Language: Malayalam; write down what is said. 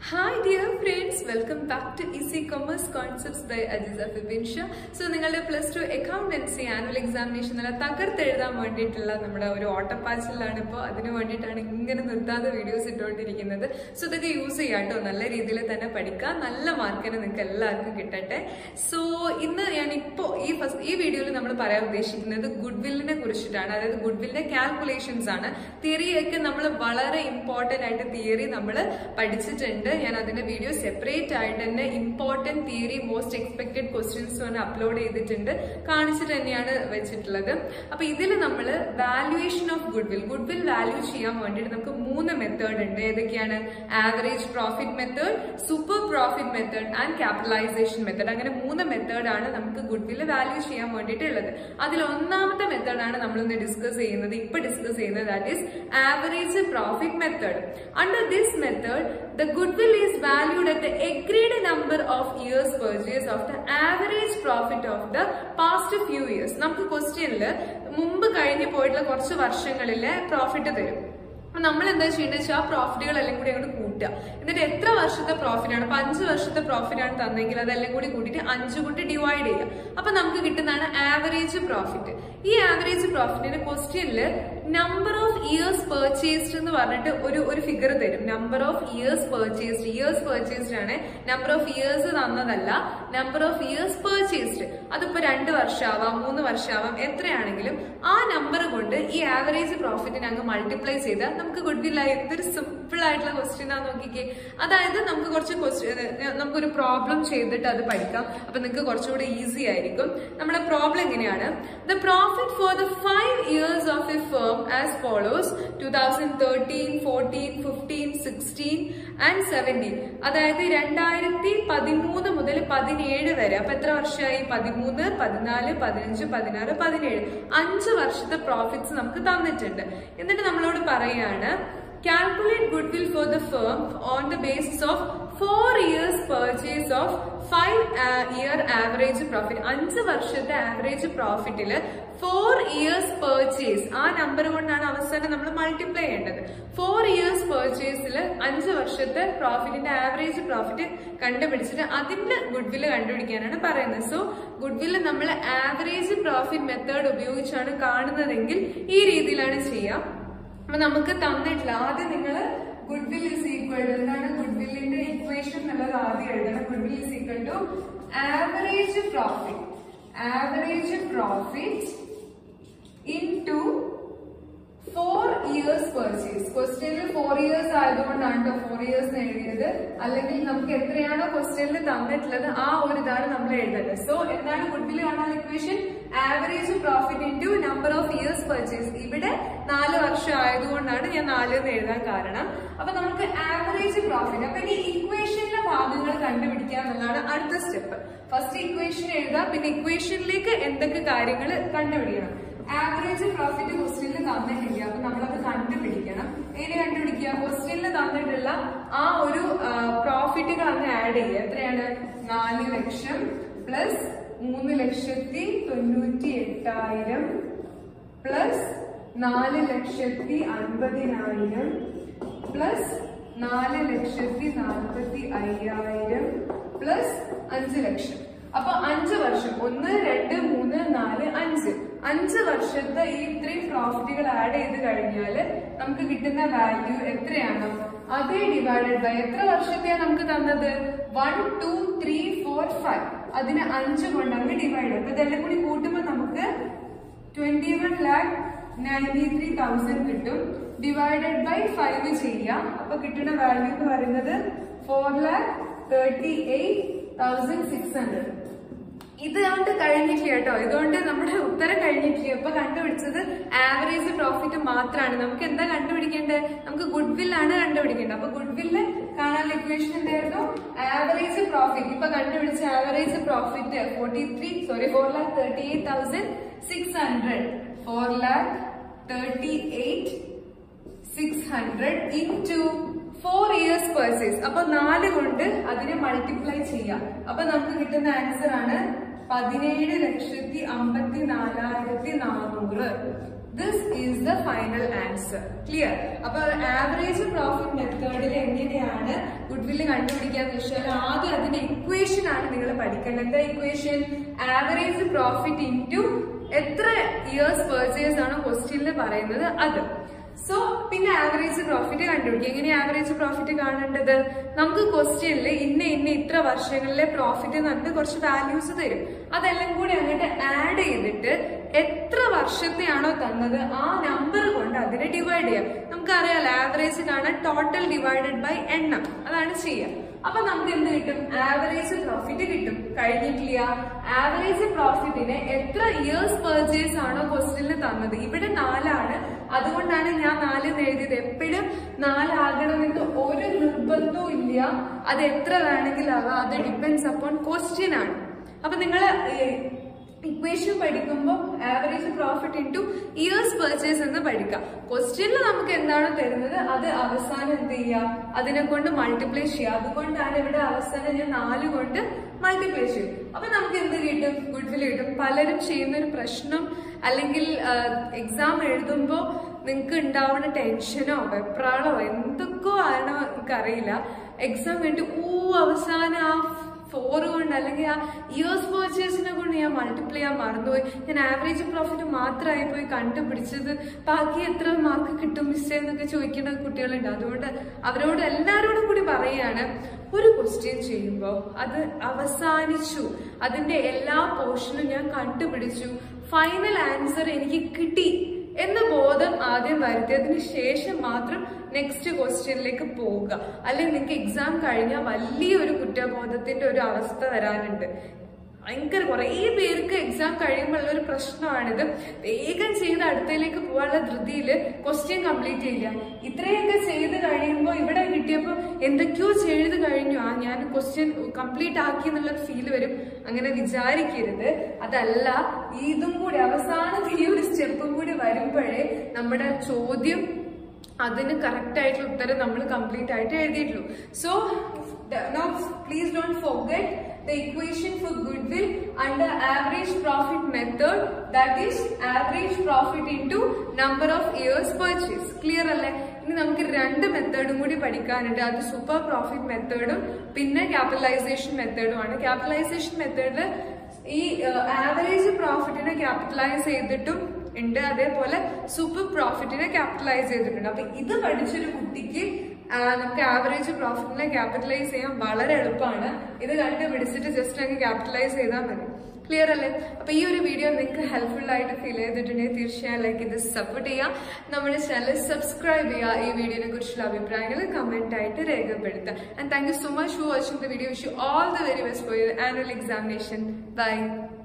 hi dear friends welcome back to easy commerce concepts by Ajisa Fibin Shah so നിങ്ങളുടെ plus two accountancy annual examination നല്ല തകർത്തെഴുതാൻ വേണ്ടിയിട്ടുള്ള നമ്മുടെ ഒരു ഓട്ടപ്പാച്ചിലാണ് ഇപ്പോൾ അതിന് വേണ്ടിയിട്ടാണ് ഇങ്ങനെ നിർത്താതെ വീഡിയോസ് ഇട്ടുകൊണ്ടിരിക്കുന്നത് സോ ഇതൊക്കെ യൂസ് ചെയ്യാം കേട്ടോ നല്ല രീതിയിൽ തന്നെ പഠിക്കാം നല്ല മാർക്കിന് നിങ്ങൾക്ക് എല്ലാവർക്കും കിട്ടട്ടെ സോ ഇന്ന് ഞാൻ ഇപ്പോൾ ഈ ഫസ്റ്റ് ഈ വീഡിയോയിൽ നമ്മൾ പറയാൻ ഉദ്ദേശിക്കുന്നത് ഗുഡ് വില്ലിനെ കുറിച്ചിട്ടാണ് അതായത് ഗുഡ് വില്ലിന്റെ കാൽക്കുലേഷൻസ് ആണ് തിയറിയൊക്കെ നമ്മൾ വളരെ ഇമ്പോർട്ടന്റ് ആയിട്ട് തിയറി നമ്മൾ പഠിച്ചിട്ടുണ്ട് ഞാൻ അതിന്റെ വീഡിയോ സെപ്പറേറ്റ് ആയിട്ട് തന്നെ important theory most expected questions തന്നെ അപ്ലോഡ് ചെയ്തിട്ടുണ്ട് കാണിച്ചിട്ട് തന്നെയാണ് വെച്ചിട്ടുള്ളത് അപ്പൊ ഇതിൽ നമ്മൾ valuation of goodwill goodwill value ചെയ്യാൻ വേണ്ടിയിട്ട് നമുക്ക് മൂന്ന് മെത്തേഡ് ഉണ്ട് ഏതൊക്കെയാണ് average profit method super profit method and capitalisation method അങ്ങനെ മൂന്ന് മെത്തേഡാണ് നമുക്ക് ഗുഡ് വിൽ വാല്യൂ ചെയ്യാൻ വേണ്ടിയിട്ടുള്ളത് അതിൽ ഒന്നാമത്തെ മെത്തേഡാണ് നമ്മൾ ഇന്ന് ഡിസ്കസ് ചെയ്യുന്നത് ഇപ്പൊ ഡിസ്കസ് ചെയ്യുന്നത് that is average profit method under this method the goodwill is valued at the agreed number of years purchase of the average profit of the past few years നമുക്ക് ക്വസ്റ്റ്യനിൽ മുമ്പ് കഴിഞ്ഞു പോയിട്ടുള്ള കുറച്ച് വർഷങ്ങളിലെ പ്രോഫിറ്റ് തരും അപ്പൊ നമ്മൾ എന്താ ചെയ്യേണ്ടത് വെച്ചാൽ ആ പ്രോഫിറ്റുകളെല്ലാം കൂടി അങ്ങോട്ട് കൂട്ടുക എന്നിട്ട് എത്ര വർഷത്തെ പ്രോഫിറ്റ് ആണ് അപ്പൊ അഞ്ച് വർഷത്തെ പ്രോഫിറ്റ് ആണ് തന്നെങ്കിൽ അതെല്ലാം കൂടി കൂട്ടിയിട്ട് അഞ്ച് കൊണ്ട് ഡിവൈഡ് ചെയ്യുക അപ്പൊ നമുക്ക് കിട്ടുന്നതാണ് ആവറേജ് പ്രോഫിറ്റ് ഈ ആവറേജ് പ്രോഫിറ്റിന് ക്വസ്റ്റ്യനിൽ നമ്പർ ഓഫ് ഇയേഴ്സ് പെർച്ചേസ്ഡ് എന്ന് പറഞ്ഞിട്ട് ഒരു ഒരു ഫിഗർ തരും number of years purchased years purchased ആണ് നമ്പർ ഓഫ് ഇയേഴ്സ് തന്നതല്ല നമ്പർ ഓഫ് ഇയേഴ്സ് പെർച്ചേസ്ഡ് അതിപ്പോ രണ്ട് വർഷമാവാം മൂന്ന് വർഷമാവാം എത്രയാണെങ്കിലും ആ നമ്പർ കൊണ്ട് ഈ ആവറേജ് പ്രോഫിറ്റിനെ അങ്ങ് മൾട്ടിപ്ലൈ ചെയ്താൽ നമുക്ക് ഗുഡ് വില്ലായി എന്തൊരു സിമ്പിൾ ആയിട്ടുള്ള ക്വസ്റ്റ്യൻ ആ നോക്കിക്കേ അതായത് നമുക്ക് കുറച്ച് ക്വസ്റ്റ്യൻ നമുക്കൊരു പ്രോബ്ലം ചെയ്തിട്ട് അത് പഠിക്കാം അപ്പൊ നിങ്ങൾക്ക് കുറച്ചുകൂടെ ഈസി ആയിരിക്കും നമ്മുടെ പ്രോബ്ലം എങ്ങനെയാണ് the profit for the five years of a firm as follows two thousand thirteen fourteen fifteen sixteen and seventeen അതായത് രണ്ടായിരത്തി പതിമൂന്ന് മുതൽ പതിനേഴ് വരെ അപ്പൊ എത്ര വർഷമായി പതിമൂന്ന് പതിനാല് പതിനഞ്ച് പതിനാറ് പതിനേഴ് അഞ്ച് വർഷത്തെ പ്രോഫിറ്റ്സ് നമുക്ക് തന്നിട്ടുണ്ട് എന്നിട്ട് നമ്മളോട് പറയാണ് calculate goodwill for the firm on the basis of four years purchase of five uh, year average profit അഞ്ച് വർഷത്തെ ആവറേജ് പ്രോഫിറ്റില് ഫോർ ഇയേഴ്സ് പർച്ചേസ് ആ നമ്പർ കൊണ്ടാണ് അവസാനം നമ്മൾ മൾട്ടിപ്ലൈ ചെയ്യേണ്ടത് ഫോർ ഇയേഴ്സ് പർച്ചേസിൽ അഞ്ച് വർഷത്തെ പ്രോഫിറ്റിന്റെ ആവറേജ് പ്രോഫിറ്റ് കണ്ടുപിടിച്ചിട്ട് അതിന്റെ ഗുഡ്വില്ല് കണ്ടുപിടിക്കാനാണ് പറയുന്നത് സോ ഗുഡ്വില്ല് നമ്മൾ ആവറേജ് പ്രോഫിറ്റ് മെത്തേഡ് ഉപയോഗിച്ചാണ് കാണുന്നതെങ്കിൽ ഈ രീതിയിലാണ് ചെയ്യുക അപ്പൊ നമുക്ക് തന്നിട്ടില്ല ആദ്യം നിങ്ങൾ goodwill is equal to എന്താണ് ഗുഡ് വില്ലിന്റെ ഇക്വേഷൻ എന്നുള്ളത് ആദ്യം എഴുതണം goodwill is equal to average profit average profit into four years purchase ക്വസ്റ്റ്യനിൽ ഫോർ ഇയേഴ്സ് ആയതുകൊണ്ടാണ് കേട്ടോ ഫോർ ഇയേഴ്സ് എഴുതിയത് അല്ലെങ്കിൽ നമുക്ക് എത്രയാണോ ക്വസ്റ്റ്യനിൽ തന്നിട്ടുള്ളത് ആ ഒരു ഇതാണ് നമ്മൾ എഴുതേണ്ടത് സോ എന്താണ് ഗുഡ്വിൽ കാണാൻ equation average profit into number of years purchase ഇവിടെ നാല് വർഷം ആയതുകൊണ്ടാണ് ഞാൻ നാല് എന്ന് എഴുതാൻ കാരണം അപ്പൊ നമുക്ക് ആവറേജ് പ്രോഫിറ്റ് അപ്പൊ ഇനി ഇക്വേഷനിലെ ഭാഗങ്ങൾ കണ്ടുപിടിക്കുക എന്നുള്ളതാണ് അടുത്ത സ്റ്റെപ്പ് ഫസ്റ്റ് ഇക്വേഷൻ എഴുതാം പിന്നെ ഇക്വേഷനിലേക്ക് എന്തൊക്കെ കാര്യങ്ങൾ കണ്ടുപിടിക്കണം ആവറേജ് പ്രോഫിറ്റ് ക്വസ്റ്റ്യനിൽ തന്നിട്ടില്ല അപ്പൊ നമ്മളത് കണ്ടുപിടിക്കണം എങ്ങനെ കണ്ടുപിടിക്കുക ക്വസ്റ്റ്യനിൽ തന്നിട്ടുള്ള ആ ഒരു പ്രോഫിറ്റുകൾ അങ്ങ് ആഡ് ചെയ്യുക എത്രയാണ് നാല് ലക്ഷം പ്ലസ് മൂന്ന് ലക്ഷത്തി തൊണ്ണൂറ്റി എട്ടായിരം പ്ലസ് നാല് ലക്ഷത്തി അൻപതിനായിരം പ്ലസ് നാല് ലക്ഷത്തി നാൽപ്പത്തി അയ്യായിരം പ്ലസ് അഞ്ച് ലക്ഷം അപ്പൊ അഞ്ച് വർഷം ഒന്ന് രണ്ട് മൂന്ന് നാല് അഞ്ച് അഞ്ച് വർഷത്തെ ഈ ഇത്രയും പ്രോഫിറ്റുകൾ ആഡ് ചെയ്ത് കഴിഞ്ഞാല് നമുക്ക് കിട്ടുന്ന വാല്യൂ എത്രയാണ് അതേ ഡിവൈഡഡ് ബൈ എത്ര വർഷത്തെയാണ് നമുക്ക് തന്നത് one two three four five അതിന് അഞ്ച് കൊണ്ട് അങ്ങ് ഡിവൈഡ് അപ്പൊ ഇതെല്ലാം കൂടി കൂട്ടുമ്പോൾ നമുക്ക് twenty one lakh ninety three thousand കിട്ടും ഡിവൈഡഡ് ബൈ ഫൈവ് ചെയ്യാം അപ്പൊ കിട്ടുന്ന വാല്യൂ എന്ന് പറയുന്നത് four lakh thirty eight thousand six hundred ഇതുകൊണ്ട് കഴിഞ്ഞിട്ടില്ല കേട്ടോ ഇതുകൊണ്ട് നമ്മുടെ ഉത്തരം കഴിഞ്ഞിട്ടില്ല ഇപ്പൊ കണ്ടുപിടിച്ചത് ആവറേജ് പ്രോഫിറ്റ് മാത്രമാണ് നമുക്ക് എന്താ കണ്ടുപിടിക്കേണ്ടത് നമുക്ക് ഗുഡ് വിൽ ആണ് കണ്ടുപിടിക്കേണ്ടത് അപ്പൊ ഗുഡ് വില്ല് കാണാനുള്ള ഇക്വേഷൻ എന്തായിരുന്നു ആവറേജ് പ്രോഫിറ്റ് ഇപ്പൊ കണ്ടുപിടിച്ച average profit forty three sorry four lakh thirty eight thousand six hundred four lakh thirty eight six hundred into four years purchase അപ്പൊ നാല് കൊണ്ട് അതിനെ മൾട്ടിപ്ലൈ ചെയ്യാം അപ്പൊ നമുക്ക് കിട്ടുന്ന ആൻസർ ആണ് പതിനേഴ് ലക്ഷത്തി അമ്പത്തി നാലായിരത്തി നാനൂറ് this is the final answer clear അപ്പൊ ആവറേജ് പ്രോഫിറ്റ് മെത്തേഡിൽ എങ്ങനെയാണ് ഗുഡ് വില്ല് കണ്ടുപിടിക്കാന്ന് വെച്ചാൽ ആദ്യം അതിന്റെ ഇക്വേഷൻ ആണ് നിങ്ങൾ പഠിക്കേണ്ടത് എന്താ ഇക്വേഷൻ ആവറേജ് പ്രോഫിറ്റ് ഇൻറ്റു എത്ര ഇയേഴ്സ് പെർച്ചേസ് ആണോ ക്വസ്റ്റ്യനിൽ പറയുന്നത് അത് സോ പിന്നെ ആവറേജ് പ്രോഫിറ്റ് കണ്ടുപിടിക്കുക എങ്ങനെ ആവറേജ് പ്രോഫിറ്റ് കാണേണ്ടത് നമുക്ക് ക്വസ്റ്റ്യനിൽ ഇന്ന ഇന്ന ഇത്ര വർഷങ്ങളിലെ പ്രോഫിറ്റ് എന്ന് പറഞ്ഞിട്ട് കുറച്ച് വാല്യൂസ് തരും അതെല്ലാം കൂടി അങ്ങോട്ട് ആഡ് ചെയ്തിട്ട് എത്ര വർഷത്തെയാണോ തന്നത് ആ നമ്പർ കൊണ്ട് അതിനെ ഡിവൈഡ് ചെയ്യാം നമുക്കറിയാലോ ആവറേജ് കാണാൻ ടോട്ടൽ ഡിവൈഡഡ് ബൈ എണ്ണം അതാണ് ചെയ്യുക അപ്പൊ നമുക്ക് എന്ത് കിട്ടും ആവറേജ് പ്രോഫിറ്റ് കിട്ടും കഴിഞ്ഞിട്ടില്ല ആവറേജ് പ്രോഫിറ്റിന് എത്ര ഇയേഴ്സ് പെർച്ചേസ് ആണോ ക്വസ്റ്റ്യനിൽ തന്നത് ഇവിടെ നാലാണ് അതുകൊണ്ടാണ് ഞാൻ നാല് എന്ന് എഴുതിയത് എപ്പോഴും നാലാകണമെന്ന് ഒരു നിർബന്ധവും ഇല്ല അത് എത്ര വേണമെങ്കിലും ആവാം അത് ഡിപ്പെൻസ് അപ്പോൺ ക്വസ്റ്റ്യൻ ആണ് അപ്പൊ നിങ്ങൾ ഇക്വേഷൻ പഠിക്കുമ്പോൾ average profit into years purchase എന്ന് പഠിക്കാം ക്വസ്റ്റ്യനിൽ നമുക്ക് എന്താണോ തരുന്നത് അത് അവസാനം എന്ത് ചെയ്യുക അതിനെ കൊണ്ട് മൾട്ടിപ്ലൈ ചെയ്യുക അതുകൊണ്ടാണ് ഇവിടെ അവസാനം ഞാൻ നാല് കൊണ്ട് മൾട്ടിപ്ലൈ ചെയ്യും അപ്പൊ നമുക്ക് എന്ത് കിട്ടും ഗുഡ് വിൽ കിട്ടും പലരും ചെയ്യുന്ന ഒരു പ്രശ്നം അല്ലെങ്കിൽ എക്സാം എഴുതുമ്പോൾ നിങ്ങൾക്ക് ഉണ്ടാവുന്ന ടെൻഷനോ വെപ്രാളോ എന്തൊക്കെയോ ആണോ എനിക്കറിയില്ല എക്സാം വേണ്ടി ഊ അവസാനം ആ ഫോർ കൊണ്ട് അല്ലെങ്കിൽ ആ ഇയേഴ്സ് പർച്ചേസിനെ കൊണ്ട് ഞാൻ മൾട്ടിപ്ലൈ ചെയ്യാൻ മറന്നുപോയി ഞാൻ ആവറേജ് പ്രോഫിറ്റ് മാത്രമായി പോയി കണ്ടുപിടിച്ചത് ബാക്കി എത്ര മാർക്ക് കിട്ടും മിസ് എന്നൊക്കെ ചോദിക്കുന്ന കുട്ടികളുണ്ട് അതുകൊണ്ട് അവരോട് എല്ലാവരോടും കൂടി പറയുകയാണ് ഒരു ക്വസ്റ്റ്യൻ ചെയ്യുമ്പോൾ അത് അവസാനിച്ചു അതിന്റെ എല്ലാ പോർഷനും ഞാൻ കണ്ടുപിടിച്ചു ഫൈനൽ ആൻസർ എനിക്ക് കിട്ടി എന്ന ബോധം ആദ്യം വരുത്തിയതിന് ശേഷം മാത്രം നെക്സ്റ്റ് ക്വസ്റ്റ്യനിലേക്ക് പോവുക അല്ലെങ്കിൽ നിങ്ങൾക്ക് എക്സാം കഴിഞ്ഞാൽ വലിയൊരു കുറ്റബോധത്തിന്റെ ഒരു അവസ്ഥ വരാനുണ്ട് ഭയങ്കര കുറേ പേർക്ക് എക്സാം കഴിയുമ്പോഴുള്ള ഒരു പ്രശ്നമാണിത് വേഗം ചെയ്ത് അടുത്തയിലേക്ക് പോകാനുള്ള ധൃതിയിൽ ക്വസ്റ്റ്യൻ കംപ്ലീറ്റ് ചെയ്യില്ല ഇത്രയൊക്കെ ചെയ്ത് കഴിയുമ്പോൾ ഇവിടെ കിട്ടിയപ്പോൾ എന്തൊക്കെയോ ചെയ്ത് കഴിഞ്ഞു ആ ഞാൻ ക്വസ്റ്റ്യൻ കംപ്ലീറ്റ് ആക്കി എന്നുള്ള ഫീൽ വരും അങ്ങനെ വിചാരിക്കരുത് അതല്ല ഇതും കൂടി അവസാനത്തെ ഈ ഒരു സ്റ്റെപ്പും കൂടി വരുമ്പോഴേ നമ്മുടെ ചോദ്യം അതിന് കറക്റ്റ് ആയിട്ടുള്ള ഉത്തരം നമ്മൾ കംപ്ലീറ്റ് ആയിട്ട് എഴുതിയിട്ടുള്ളൂ so no please don't forget the equation for goodwill under average profit method that is average profit into number of years purchase clear അല്ലേ ഇനി നമുക്ക് രണ്ട് മെത്തേഡും കൂടി പഠിക്കാനുണ്ട് അത് സൂപ്പർ പ്രോഫിറ്റ് മെത്തേഡും പിന്നെ ക്യാപിറ്റലൈസേഷൻ മെത്തേഡും ആണ് ക്യാപിറ്റലൈസേഷൻ മെത്തേഡിൽ ഈ ആവറേജ് പ്രോഫിറ്റിനെ ക്യാപിറ്റലൈസ് ചെയ്തിട്ടും ഉണ്ട് അതേപോലെ സൂപ്പർ പ്രോഫിറ്റിനെ ക്യാപിറ്റലൈസ് ചെയ്തിട്ടുണ്ട് അപ്പൊ ഇത് പഠിച്ചൊരു കുട്ടിക്ക് നമുക്ക് ആവറേജ് പ്രോഫിറ്റിനെ ക്യാപിറ്റലൈസ് ചെയ്യാൻ വളരെ എളുപ്പമാണ് ഇത് കണ്ടുപിടിച്ചിട്ട് ജസ്റ്റ് അങ്ങ് ക്യാപിറ്റലൈസ് ചെയ്താൽ മതി ക്ലിയർ അല്ലേ അപ്പൊ ഈ ഒരു വീഡിയോ നിങ്ങൾക്ക് ഹെൽപ്ഫുൾ ആയിട്ട് ഫീൽ ചെയ്തിട്ടുണ്ടെങ്കിൽ തീർച്ചയായും ലൈക്ക് ഇത് സപ്പോർട്ട് ചെയ്യുക നമ്മുടെ ചാനൽ സബ്സ്ക്രൈബ് ചെയ്യുക ഈ വീഡിയോനെ കുറിച്ചുള്ള അഭിപ്രായങ്ങൾ കമന്റ് ആയിട്ട് രേഖപ്പെടുത്തുക and thank you so much for watching the video wish you all the very best for your annual examination by